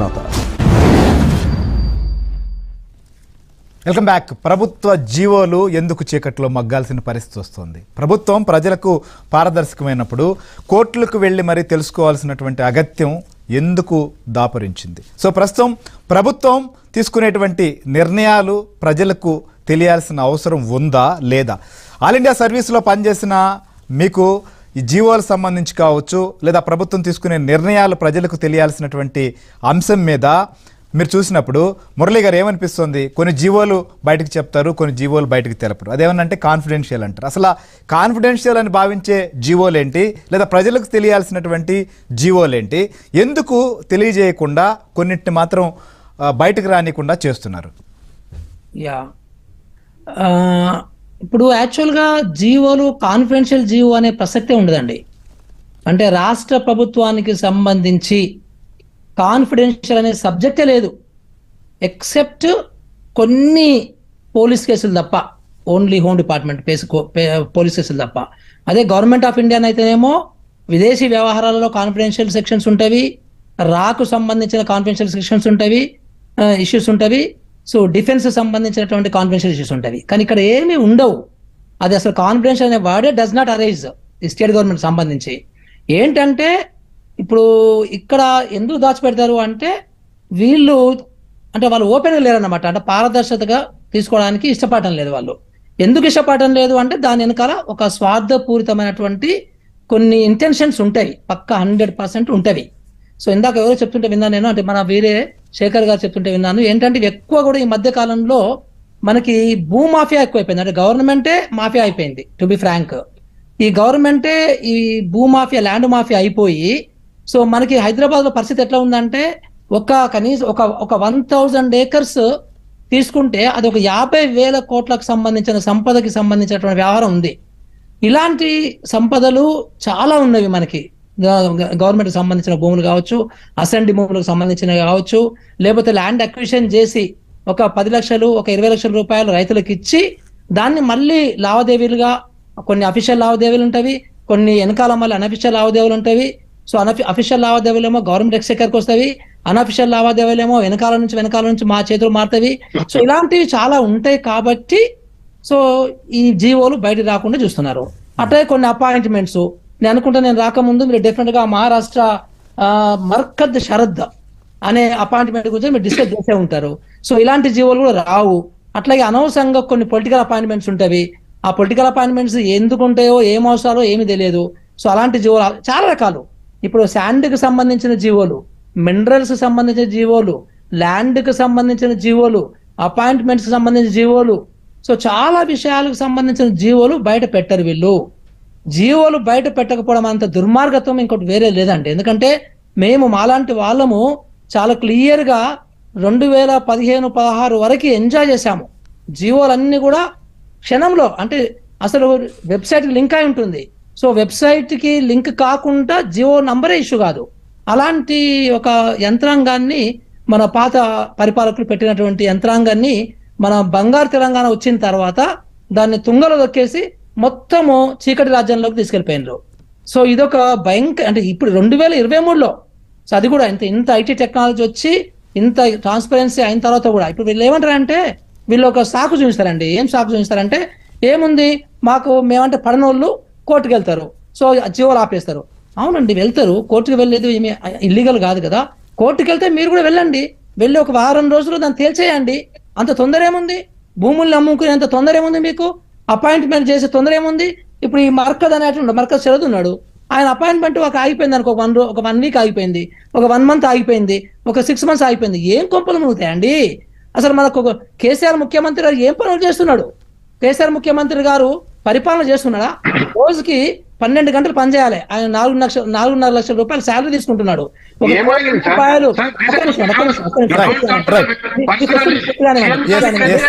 సునోత welcome back ప్రభుత్వ జీవోలు ఎందుకు చీకట్లో మగ్గాల్సిన పరిస్థితి వస్తుంది ప్రభుత్వం ప్రజలకు పారదర్శకమైనప్పుడు కోర్టులకు వెళ్ళి మరీ తెలుసుకోవాల్సినటువంటి అగత్యం ఎందుకు దాపురించింది సో ప్రస్తుతం ప్రభుత్వం తీసుకునేటువంటి నిర్ణయాలు ప్రజలకు తెలియాల్సిన అవసరం ఉందా లేదా ఆల్ ఇండియా సర్వీస్లో పనిచేసిన మీకు ఈ జీవోలకు సంబంధించి కావచ్చు లేదా ప్రభుత్వం తీసుకునే నిర్ణయాలు ప్రజలకు తెలియాల్సినటువంటి అంశం మీద మీరు చూసినప్పుడు మురళి గారు ఏమనిపిస్తుంది కొన్ని జీవోలు బయటకు చెప్తారు కొన్ని జీవోలు బయటకు తెలపరు అదేమన్నంటే కాన్ఫిడెన్షియల్ అంటారు అసలు కాన్ఫిడెన్షియల్ అని భావించే జీవోలు ఏంటి లేదా ప్రజలకు తెలియాల్సినటువంటి జీవోలు ఏంటి ఎందుకు తెలియజేయకుండా కొన్నిటిని మాత్రం ఆ, బయటకు రానికుండా చేస్తున్నారు యా ఆ, ఇప్పుడు యాక్చువల్గా జీవోలు కాన్ఫిడెన్షియల్ జీవో అనే ప్రసక్తే ఉండదండి అంటే రాష్ట్ర ప్రభుత్వానికి సంబంధించి కాన్ఫిడెన్షియల్ అనే సబ్జెక్టే లేదు ఎక్సెప్ట్ కొన్ని పోలీస్ కేసులు తప్ప ఓన్లీ హోమ్ డిపార్ట్మెంట్ పేసు పోలీస్ కేసులు తప్ప అదే గవర్నమెంట్ ఆఫ్ ఇండియా అయితేనేమో విదేశీ వ్యవహారాలలో కాన్ఫిడెన్షియల్ సెక్షన్స్ ఉంటవి రాకు సంబంధించిన కాన్ఫిడెన్షియల్ సెక్షన్స్ ఉంటవి ఇష్యూస్ ఉంటవి సో డిఫెన్స్ సంబంధించినటువంటి కాన్ఫిడెన్షియల్ ఇష్యూస్ ఉంటవి కానీ ఇక్కడ ఏమీ ఉండవు అది అసలు కాన్ఫిడెన్షియల్ అనే వర్డే డస్ నాట్ అరైజ్ ఈ స్టేట్ గవర్నమెంట్ సంబంధించి ఏంటంటే ఇప్పుడు ఇక్కడ ఎందుకు దాచిపెడతారు అంటే వీళ్ళు అంటే వాళ్ళు ఓపెన్గా లేరన్నమాట అంటే పారదర్శకతగా తీసుకోవడానికి ఇష్టపడటం లేదు వాళ్ళు ఎందుకు ఇష్టపడటం లేదు అంటే దాని వెనకాల ఒక స్వార్థపూరితమైనటువంటి కొన్ని ఇంటెన్షన్స్ ఉంటాయి పక్క హండ్రెడ్ పర్సెంట్ ఉంటవి సో ఇందాక ఎవరో చెప్తుంటే విన్నాను నేను అంటే మన వేరే శేఖర్ గారు చెప్తుంటే విన్నాను ఏంటంటే ఇవి ఎక్కువ కూడా ఈ మధ్య కాలంలో మనకి భూ మాఫియా ఎక్కువైపోయింది అంటే గవర్నమెంటే మాఫియా అయిపోయింది టు బి ఫ్రాంక్ ఈ గవర్నమెంటే ఈ భూ మాఫియా ల్యాండ్ మాఫియా అయిపోయి సో మనకి హైదరాబాద్ లో పరిస్థితి ఎట్లా ఉందంటే ఒక కనీసం ఒక ఒక వన్ థౌజండ్ ఏకర్స్ తీసుకుంటే అది ఒక యాభై వేల కోట్లకు సంబంధించిన సంపదకి సంబంధించినటువంటి వ్యవహారం ఉంది ఇలాంటి సంపదలు చాలా ఉన్నవి మనకి గవర్నమెంట్ సంబంధించిన భూములు కావచ్చు అసెంబ్లీ భూములకు సంబంధించినవి కావచ్చు లేకపోతే ల్యాండ్ అక్విజిషన్ చేసి ఒక పది లక్షలు ఒక ఇరవై లక్షల రూపాయలు రైతులకు ఇచ్చి దాన్ని మళ్ళీ లావాదేవీలుగా కొన్ని అఫీషియల్ లావాదేవీలు ఉంటవి కొన్ని వెనకాల మళ్ళీ అనఫిషియల్ లావాదేవీలు ఉంటవి సో అనఫి అఫీషియల్ లావాదేవీలు ఏమో గవర్నమెంట్ ఎక్స్చెక్కర్కి వస్తాయి అనఫిషియల్ లావాదేవీలు ఏమో వెనకాల నుంచి వెనకాల నుంచి మా చేతులు మారుతాయి సో ఇలాంటివి చాలా ఉంటాయి కాబట్టి సో ఈ జీవోలు బయట రాకుండా చూస్తున్నారు అట్లే కొన్ని అపాయింట్మెంట్స్ నేను అనుకుంటా నేను రాకముందు మీరు డెఫినెట్ గా మహారాష్ట్ర ఆ, మర్కద్ శరద్ అనే అపాయింట్మెంట్ గురించి మీరు డిస్కస్ చేసే ఉంటారు సో ఇలాంటి జీవోలు కూడా రావు అట్లాగే అనవసరంగా కొన్ని పొలిటికల్ అపాయింట్మెంట్స్ ఉంటాయి ఆ పొలిటికల్ అపాయింట్మెంట్స్ ఎందుకు ఉంటాయో ఏం అవసరాలో ఏమీ తెలియదు సో అలాంటి జీవోలు చాలా రకాలు ఇప్పుడు శాండ్ కి సంబంధించిన జీవోలు మినరల్స్ సంబంధించిన జీవోలు ల్యాండ్ కి సంబంధించిన జీవోలు అపాయింట్మెంట్స్ సంబంధించిన జీవోలు సో చాలా విషయాలకు సంబంధించిన జీవోలు బయట పెట్టరు వీళ్ళు జీవోలు బయట పెట్టకపోవడం అంత దుర్మార్గత్వం ఇంకోటి వేరే లేదండి ఎందుకంటే మేము మాలాంటి వాళ్ళము చాలా క్లియర్ గా రెండు వేల పదిహేను పదహారు వరకు ఎంజాయ్ చేశాము జీవోలన్నీ కూడా క్షణంలో అంటే అసలు వెబ్సైట్ లింక్ అయి ఉంటుంది సో వెబ్సైట్ కి లింక్ కాకుండా జియో నంబరే ఇష్యూ కాదు అలాంటి ఒక యంత్రాంగాన్ని మన పాత పరిపాలకులు పెట్టినటువంటి యంత్రాంగాన్ని మన బంగారు తెలంగాణ వచ్చిన తర్వాత దాన్ని తుంగలో దొక్కేసి మొత్తము చీకటి రాజ్యంలోకి తీసుకెళ్లిపోయినారు సో ఇదొక భయంకర అంటే ఇప్పుడు రెండు వేల ఇరవై మూడులో సో అది కూడా ఇంత ఇంత ఐటీ టెక్నాలజీ వచ్చి ఇంత ట్రాన్స్పరెన్సీ అయిన తర్వాత కూడా ఇప్పుడు వీళ్ళు ఏమంటారంటే వీళ్ళు ఒక సాకు చూపిస్తారండి ఏం సాకు చూపిస్తారంటే ఏముంది మాకు మేమంటే పడనోళ్ళు కోర్టుకు వెళ్తారు సో జీవోలు ఆపేస్తారు అవునండి వెళ్తారు కోర్టుకు వెళ్ళేది ఏమి ఇల్లీగల్ కాదు కదా కోర్టుకు వెళ్తే మీరు కూడా వెళ్ళండి వెళ్ళి ఒక వారం రోజులు దాన్ని తేల్చేయండి అంత తొందర ఏముంది భూముల్ని అమ్ముకునేంత తొందర ఏముంది మీకు అపాయింట్మెంట్ చేసే తొందర ఏముంది ఇప్పుడు ఈ మర్కద్ అనేటువంటి మర్కద్ శరద్ ఉన్నాడు ఆయన అపాయింట్మెంట్ ఒక ఆగిపోయింది అనుకో ఒక వన్ రో ఒక వన్ వీక్ ఆగిపోయింది ఒక వన్ మంత్ ఆగిపోయింది ఒక సిక్స్ మంత్స్ ఆగిపోయింది ఏం కొంపలు మునుగుతాయండి అసలు మనకు ఒక కేసీఆర్ ముఖ్యమంత్రి గారు ఏం పనులు చేస్తున్నాడు కేసీఆర్ ముఖ్యమంత్రి గారు పరిపాలన చేస్తున్నాడా రోజుకి పన్నెండు గంటలు పనిచేయాలి ఆయన నాలుగు లక్షల నాలుగున్నర లక్షల రూపాయలు శాలరీ తీసుకుంటున్నాడు ఒక ఏమైంది కోటి సార్? రూపాయలు సార్, ఒక్క నిమిషం, ఒక్క నిమిషం, ఒక్క నిమిషం. Right, right. మీ question పూర్తిగానే ఉంది. Yes, yes.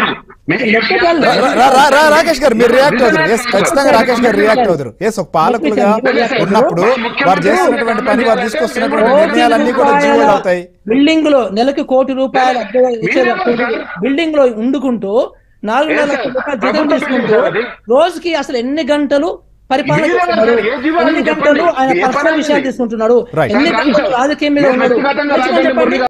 లెక్కలు- రా- రా- రా- రా- రాకేష్ గారు మీరు రియాక్ట్ అవుతారు ఎస్ ఖచ్చితంగా రాకేష్ గారు రియాక్ట్ అవుతారు ఎస్ ఒక పాలకులుగా ఉన్నప్పుడు వారు చేస్తున్నటువంటి పని వారు తీసుకొస్తున్నటువంటి నిర్ణయాలన్నీ కూడా జీవోలు అవుతాయి బిల్డింగ్ లో నెలకి కోటి రూపాయలు అద్దె ఇచ్చే బిల్డింగ్ లో ఉండుకుంటూ నాలుగు ఏ వేల సార్? రూపాయలు జీతం ప్రభుత్వం తీసుకుంటూ ఏంటి సార్ అది? రోజుకి అసలు ఎన్ని గంటలు పరిపాలన ఏ జీవనం చేస్తున్నాడు సార్? ఏ జీవనం ఎన్ని చెప్పండి. గంటలు ఆయన ఏ పర్సనల్ పని విషయాలు ఉంది? తీసుకుంటున్నాడు Right. ఎన్ని సార్, గంటలు సార్, రాజకీయం మీద నేను ఉన్నాడు వ్యక్తిగతంగా కొంచెం రాజకీయం చెప్పండి.